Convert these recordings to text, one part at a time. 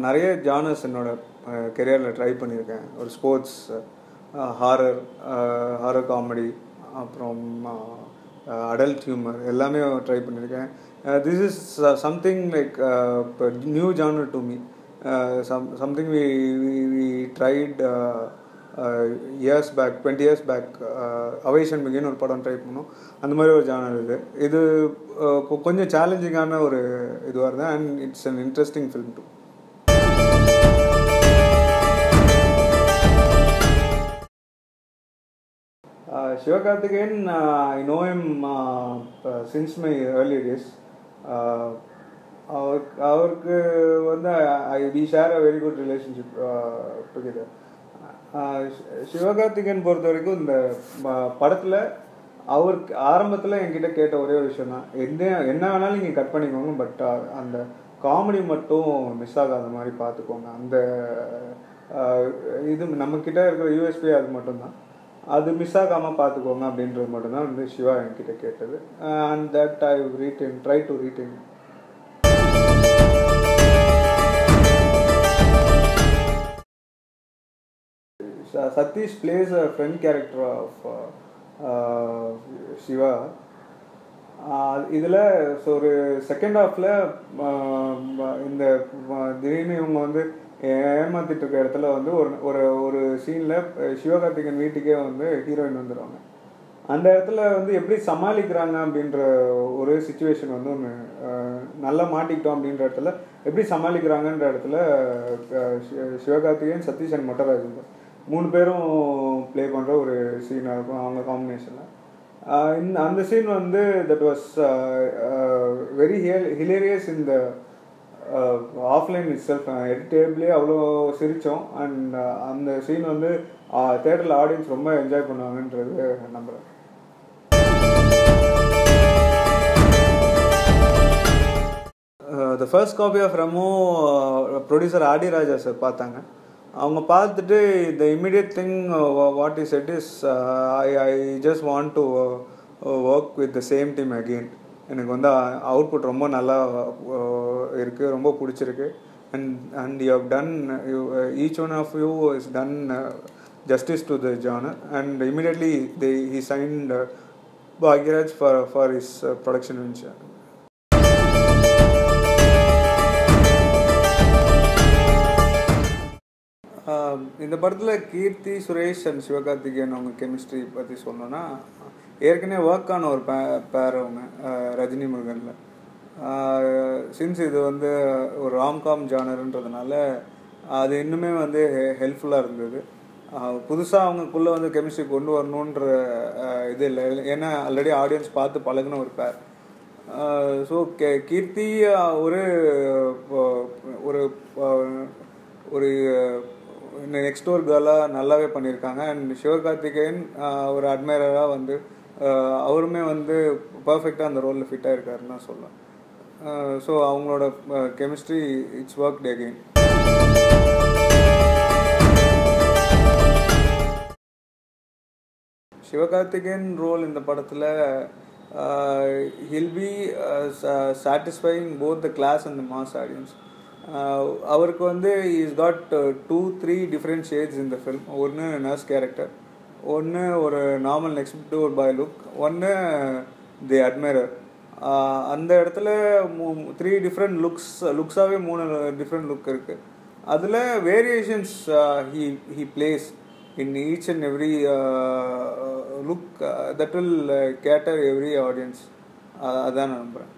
நிறைய ஜானர்ஸ் என்னோட கெரியரில் ட்ரை பண்ணியிருக்கேன் ஒரு ஸ்போர்ட்ஸ் ஹாரர் ஹாரர் காமெடி அப்புறம் அடல்ட் ஹியூமர் எல்லாமே ட்ரை பண்ணியிருக்கேன் this is something like new genre to me some something we we tried years back twenty years back அவைஷன் மிகின்னு ஒரு படம் ட்ரை பண்ணோம் அந்த மாதிரி ஒரு ஜானர் இது இது uh, கொ- கொஞ்சம் சேலஞ்சிங்கான ஒரு இதுவாக இருந்தது and it's an interesting film to Uh, Sivakarthikeyan, uh, I know him uh, uh, since my early days. Uh, அவருக்கு அவருக்கு வந்து I we share a very good relationship together Sivakarthikeyan பொறுத்த வரைக்கும் இந்த படத்தில் அவருக்கு ஆரம்பத்தில் என்கிட்ட கேட்ட ஒரே ஒரு விஷயம் தான் என்ன என்ன வேணாலும் நீங்கள் கட் பண்ணிக்கோங்க பட் அந்த காமெடி மட்டும் மிஸ் ஆகாத மாதிரி பார்த்துக்கோங்க அந்த uh, இது நம்மக்கிட்ட இருக்கிற யூஎஸ்பி அது மட்டும்தான் அது மிஸ் ஆகாமல் பார்த்துக்கோங்க அப்படின்றது மட்டும்தான் வந்து சிவா என்கிட்ட கேட்டது and that I retain try to retain Sathish plays a friend character of Siva இதில் ஸோ ஒரு செகண்ட் ஹாஃபில் இந்த ம- திடீர்னு இவங்க வந்து ஏமாத்திட்டு இருக்க இடத்துல வந்து ஒரு ஒரு ஒரு சீனில் சிவகார்த்திகேயன் வீட்டுக்கே வந்து ஹீரோயின் வந்துடுவாங்க அந்த இடத்துல வந்து எப்படி சமாளிக்கிறாங்க அப்படின்ற ஒரு சுச்சுவேஷன் வந்து ஒன்று நல்லா மாட்டிக்கிட்டோம் அப்படின்ற இடத்துல எப்படி சமாளிக்கிறாங்கன்ற இடத்துல அஹ், சி- சிவகார்த்திகேயன் சதீஷ் அண்ட் மொட்டராஜன் மூணு பேரும் ப்ளே பண்ணுற ஒரு சீனாக இருக்கும் அவங்க காம்பினேஷனில் இந்த அந்த சீன் வந்து தட் வாஸ் வெரி ஹிலேரியஸ் இந்த ஆஃப்லைன் இட் செல்ஃப் எடிட்டேபிளே அவ்வளோ சிரித்தோம் அண்ட் அந்த சீன் வந்து தேட்டரில் ஆடியன்ஸ் ரொம்ப என்ஜாய் பண்ணுவாங்கன்றது நம்புகிறேன் the first copy of Remo producer ஆடி ராஜா சார் பார்த்தாங்க அவங்க பார்த்துட்டு the immediate thing what is it is I I just want to work with the same team again எனக்கு வந்து அவுட்புட் ரொம்ப நல்லா இருக்குது ரொம்ப பிடிச்சிருக்கு and and you have done each one of you is done justice to the genre and immediately they he signed uh, Bhagiraj for for his uh, production venture. Ah இந்த படத்தில் கீர்த்தி Suresh and Sivakarthikeyan அவங்க chemistry பற்றி சொல்லணும்னா ஏற்கனவே work ஆன ஒரு பே பேர் அவங்க ஆஹ் ரஜினி முருகனில் சின்ஸ் இது வந்து ஒரு ராம்காம் ஜானர்ன்றதுனால அது இன்னுமே வந்து ஹெல்ப்ஃபுல்லாக இருந்தது புதுசாக அவங்களுக்குள்ளே வந்து கெமிஸ்ட்ரி கொண்டு வரணுன்ற ஆஹ் இது இல்லை ஏன்னா ஆல்ரெடி ஆடியன்ஸ் பார்த்து பழகுன ஒரு பேர் ஸோ கே கீர்த்தி ஆஹ் ஒரு ஆஹ் ஒரு ஆஹ் ஒரு நெக்ஸ்ட் ஒரு கேர்ளாக நல்லாவே பண்ணியிருக்காங்க அண்ட் சிவகார்த்திகேயன் ஆஹ் ஒரு அட்மைரராக வந்து ஆஹ் அவருமே வந்து பர்ஃபெக்டாக அந்த ரோலில் ஃபிட்டாக இருக்காருன்னு தான் சொல்லலாம் ஸோ அவங்களோட chemistry it's work again Sivakarthikeyan role இந்த படத்தில் he'll be satisfying both the class and the mass audience அவருக்கு வந்து is got two three different shades இந்த ஃபில்ம் ஒன்று நர்ஸ் கேரக்டர் ஒன்று ஒரு நார்மல் நெக்ஸ்ட் ஒரு பாய் லுக் ஒன்று தி அட்மைரர் அந்த இடத்துல த்ரீ டிஃப்ரெண்ட் லுக்ஸ் லுக்ஸாகவே மூணு டிஃப்ரெண்ட் லுக் இருக்குது அதில் variations he he plays in each and every uh, look uh, that will uh, cater every audience uh, அதான் நான் நம்புகிறேன்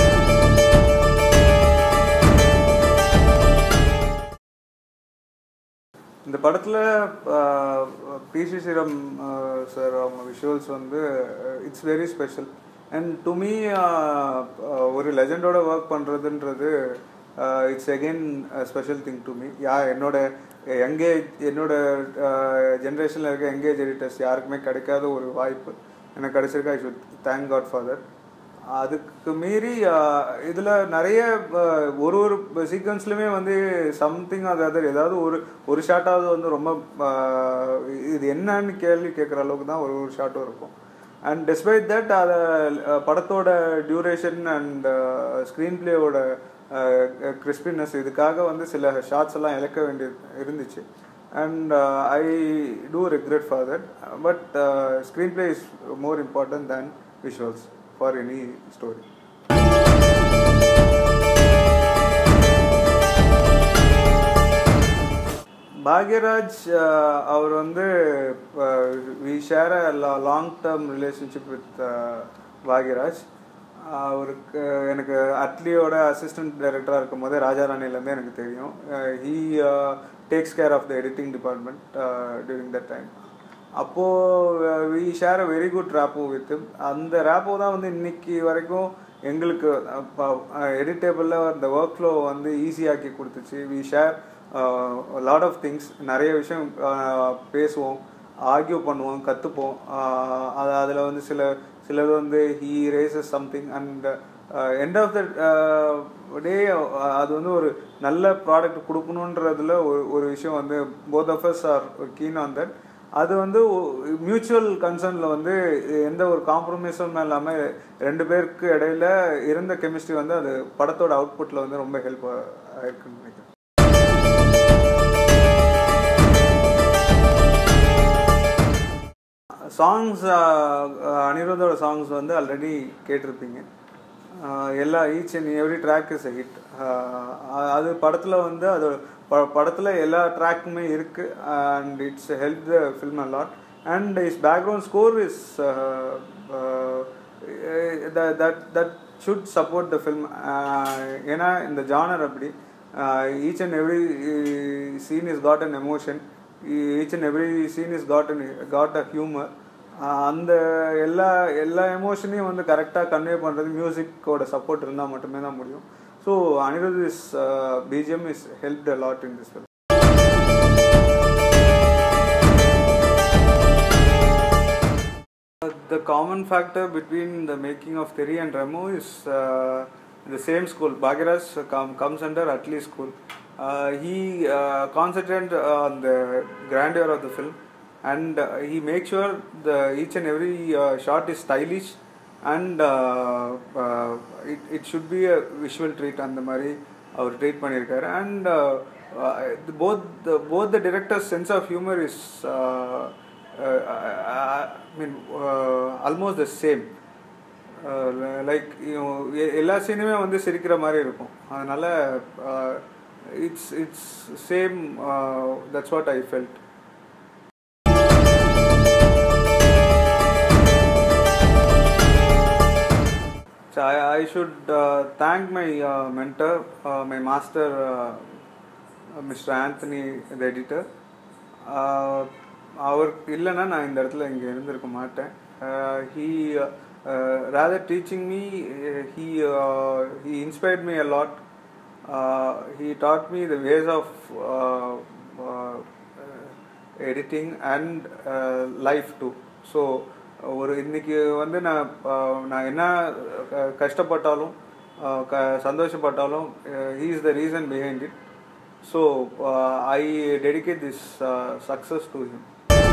இந்த படத்தில் பிசி ஸ்ரீராம் சார் அவங்க விஷுவல்ஸ் வந்து it's very special and to me ஒரு லெஜண்டோட ஒர்க் பண்ணுறதுன்றது it's again special thing to me yeah என்னோட எங்கேஜ் என்னோட ஜென்ரேஷனில் இருக்க எங்கேஜ் எடிட்டர்ஸ் யாருக்குமே கிடைக்காத ஒரு வாய்ப்பு எனக்கு கிடைச்சிருக்கு I should thank God for that அதுக்கு மீறி இதில் நிறைய ஒரு ஒரு சீக்வன்ஸ்லையுமே வந்து சம்திங் அது அதர் ஏதாவது ஒரு ஒரு ஷாட்டாவது வந்து ரொம்ப இது என்னன்னு கேள்வி கேட்குற அளவுக்கு தான் ஒரு ஒரு ஷாட்டும் இருக்கும் அண்ட் டெஸ்பைட் தட் அதை படத்தோட டியூரேஷன் அண்ட் ஸ்க்ரீன் பிளேவோட கிறிஸ்பினஸ் இதுக்காக வந்து சில ஷார்ட்ஸ் எல்லாம் இழக்க வேண்டியது இருந்துச்சு and I do regret for that but screenplay is more important than visuals for any story Bhagyaraj ah, அவர் வந்து we share a long term relationship with Bhagyaraj அவருக்கு எனக்கு அட்லியோட அசிஸ்டன்ட் டைரக்டராக இருக்கும் போதே ராஜாராணிலேருந்து எனக்கு தெரியும் he takes care of the editing department during that time அப்போது we share a very good rapport with அந்த ரேப்போ தான் வந்து இன்னைக்கு வரைக்கும் எங்களுக்கு எடிட்டேபிளில் அந்த ஒர்க் ஃப்ளோ வந்து ஈஸியாக்கி கொடுத்துச்சு we share lot of things நிறைய விஷயம் uh, பேசுவோம் ஆர்கியூ பண்ணுவோம் கற்றுப்போம் அது அதில் வந்து சில சிலது வந்து he raises something and end of the day அது வந்து ஒரு நல்ல ப்ராடக்ட் கொடுக்கணுன்றதுல ஒரு ஒரு விஷயம் வந்து both of us are keen on that அது வந்து மியூச்சுவல் கன்சர்னில் வந்து எந்த ஒரு காம்ப்ரமைஸும் இல்லாமல் ரெண்டு பேருக்கு இடையில இருந்த கெமிஸ்ட்ரி வந்து அது படத்தோட அவுட்புட்டில் வந்து ரொம்ப ஹெல்ப் ஆயிருக்குன்னு நினைக்கிறேன் சாங்ஸ் அனிருத்தோட சாங்ஸ் வந்து ஆல்ரெடி கேட்டிருப்பீங்க ஆஹ் எல்லா each and every track is hit அது படத்தில் வந்து அது ப படத்தில் எல்லா ட்ராக்குமே இருக்கு and it's help the film a lot and is background score is that that should support the film ஏன்னா இந்த ஜானர் அப்படி each and every scene is got an emotion each and every scene is got an got a humour அந்த எல்லா எல்லா எமோஷனையும் வந்து கரெக்டாக convey பண்ணுறது மியூசிக்கோட support இருந்தால் மட்டுமே தான் முடியும் so Anirudh is BGM is help a lot in this film The common factor between the making of Theri and Remo is uh, the same school. Bhagiraj com- comes under Atli school. Uh, he uh, concentrated on the grandeur of the film and uh, he makes sure the each and every uh, shot is stylish and uh, uh, it, it should be a visual treat அந்த மாதிரி அவர் treat பண்ணியிருக்காரு and both both the directors sense of humour is I mean almost the same like எல்லா சீனுமே வந்து சிரிக்கிற மாதிரி இருக்கும் அதனால it's it's same that's what I felt So I, I should uh, thank my uh, mentor, uh, my master, uh, uh, Mr. Anthony, the editor. Uh, அவர் இல்லைன்னா நான் இந்த இடத்துல இங்கே இருந்திருக்க மாட்டேன் he rather teaching me he he inspired me a lot he taught me the ways of editing and life too so ஒரு இன்னைக்கு வந்து நான் அஹ், நான் என்ன அஹ், கஷ்டப்பட்டாலும் அஹ், க சந்தோஷப்பட்டாலும் he is the reason behind it so I dedicate this success to him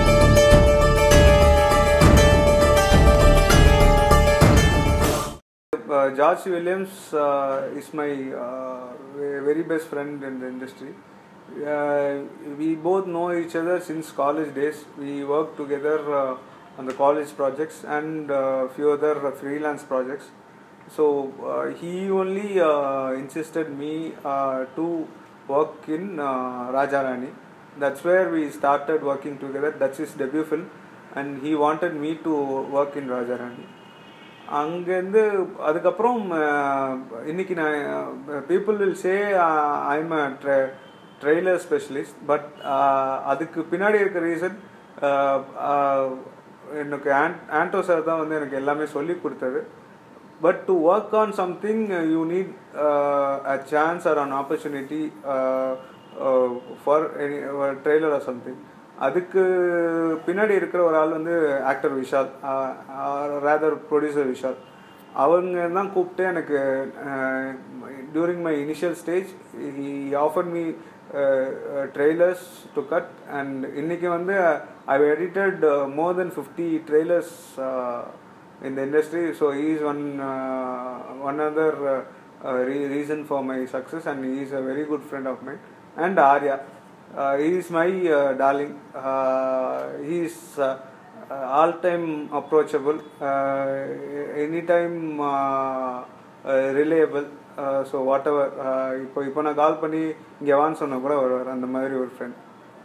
Uh, George Williams uh, is my uh, ve- very best friend in the industry. Uh, we both know each other since college days. We work together uh, on the college projects and a few other freelance projects. So uh, he only uh, insisted me uh, to work in uh, Rajarani. That's where we started working together. That's his debut film, and he wanted me to work in Rajarani. அங்கேருந்து அதுக்கப்புறம் அஹ், இன்னைக்கு நான் people will say I'm a trailer specialist but அதுக்கு பின்னாடி இருக்க reason எனக்கு ஆண்டோ sir தான் வந்து எனக்கு எல்லாமே சொல்லி கொடுத்தது but to work on something you need a chance or an opportunity for any trailer or something அதுக்கு பின்னாடி இருக்கிற ஒரு ஆள் வந்து actor Vishal rather producer Vishal அவங்க தான் கூப்பிட்டு எனக்கு during my initial stage he offer me trailers to cut and இன்னைக்கு வந்து I edited more then fifty trailers in the industry. So he is one uh, one other uh, reason for my success and he is a very good friend of mine and Arya uh, he is my uh, darling uh, he is uh, uh, all time approachable uh, anytime uh, uh, reliable so whatever இப்போ இப்போ நான் கால் பண்ணி இங்கே வான்னு சொன்னால் கூட வருவார் அந்த மாதிரி ஒரு friend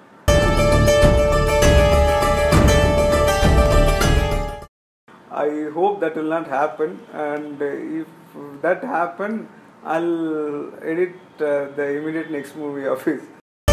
I hope that will not happen, and if that happen, I'll edit uh, the immediate next movie of his.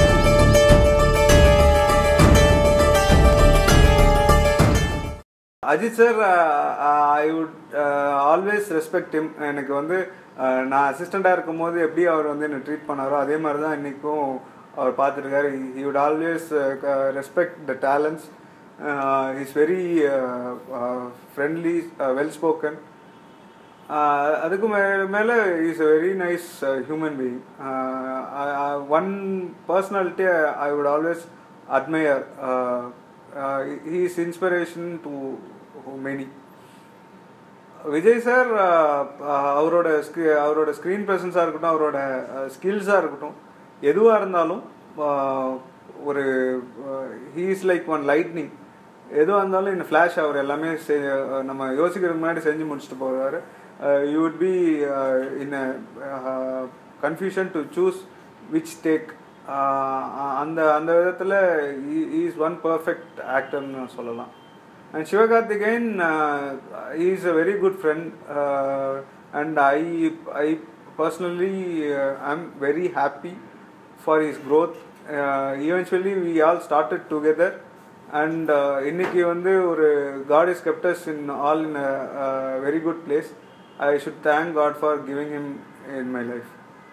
Ajith sir I would always respect him எனக்கு வந்து uh, நான் அசிஸ்டண்ட்டாக இருக்கும் போது எப்படி அவர் வந்து என்னை ட்ரீட் பண்ணாரோ அதே மாதிரி தான் இன்றைக்கும் அவர் பார்த்துருக்காரு he would always respect the talents is very friendly well spoken அதுக்கு மேலே மேலே is a very nice human being one personality I would always admire he is inspiration to many Vijay sir அவரோட ஸ்க்ரீ அவரோட ஸ்க்ரீன் ப்ரெசன்ஸாக இருக்கட்டும் அவரோட ஸ்கில்ஸாக இருக்கட்டும் எதுவாக இருந்தாலும் ஒரு he is like one lightning எதுவாக இருந்தாலும் இந்த ஃப்ளாஷ் அவர் எல்லாமே நம்ம யோசிக்கிறதுக்கு முன்னாடி செஞ்சு முடிச்சுட்டு போவார் you would be in confusion to choose which take அந்த அந்த விதத்தில் இஸ் ஒன் பர்ஃபெக்ட் ஆக்டர்னு சொல்லலாம் and Sivakarthikeyan is a very good friend and I I personally I am very happy for his growth eventually we all started together and இன்னைக்கு வந்து ஒரு God is kept us in all in a very good place I should thank God for giving him in my life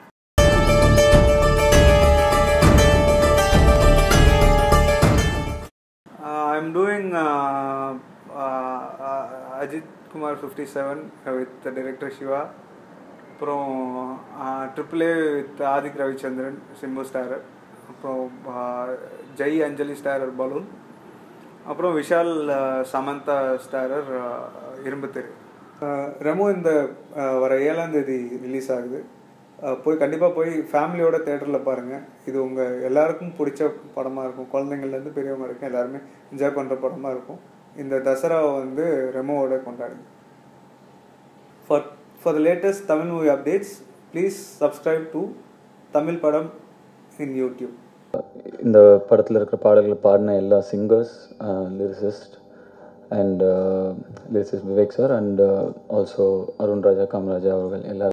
I'm doing uh, uh, Ajit Kumar 57 with the director Shiva. அப்புறம் triple A with Aadhik Ravichandran Simbu starrer அப்புறம் ஜெய் அஞ்சலி starrer balloon அப்புறம் Vishal Samantha starrer இரும்பு தெரு ரெமோ இந்த வர ஏழாம் தேதி release ஆகுது போய் கண்டிப்பாக போய் ஃபேமிலியோட தேட்டரில் பாருங்கள் இது உங்கள் எல்லாருக்கும் பிடிச்ச படமாக இருக்கும் குழந்தைங்கள்லேருந்து பெரியவங்க வரைக்கும் எல்லாருமே என்ஜாய் பண்ணுற படமாக இருக்கும் இந்த தசராவை வந்து ரெமோவோட கொண்டாடுங்க for for the latest Tamil movie updates please subscribe to Tamil Padam in YouTube இந்த படத்தில் இருக்கிற பாடல்களை பாடின எல்லா singers lyricist and lyricist Vivek sir and also Arun Raja Kamaraja அவர்கள் எல்லாரும்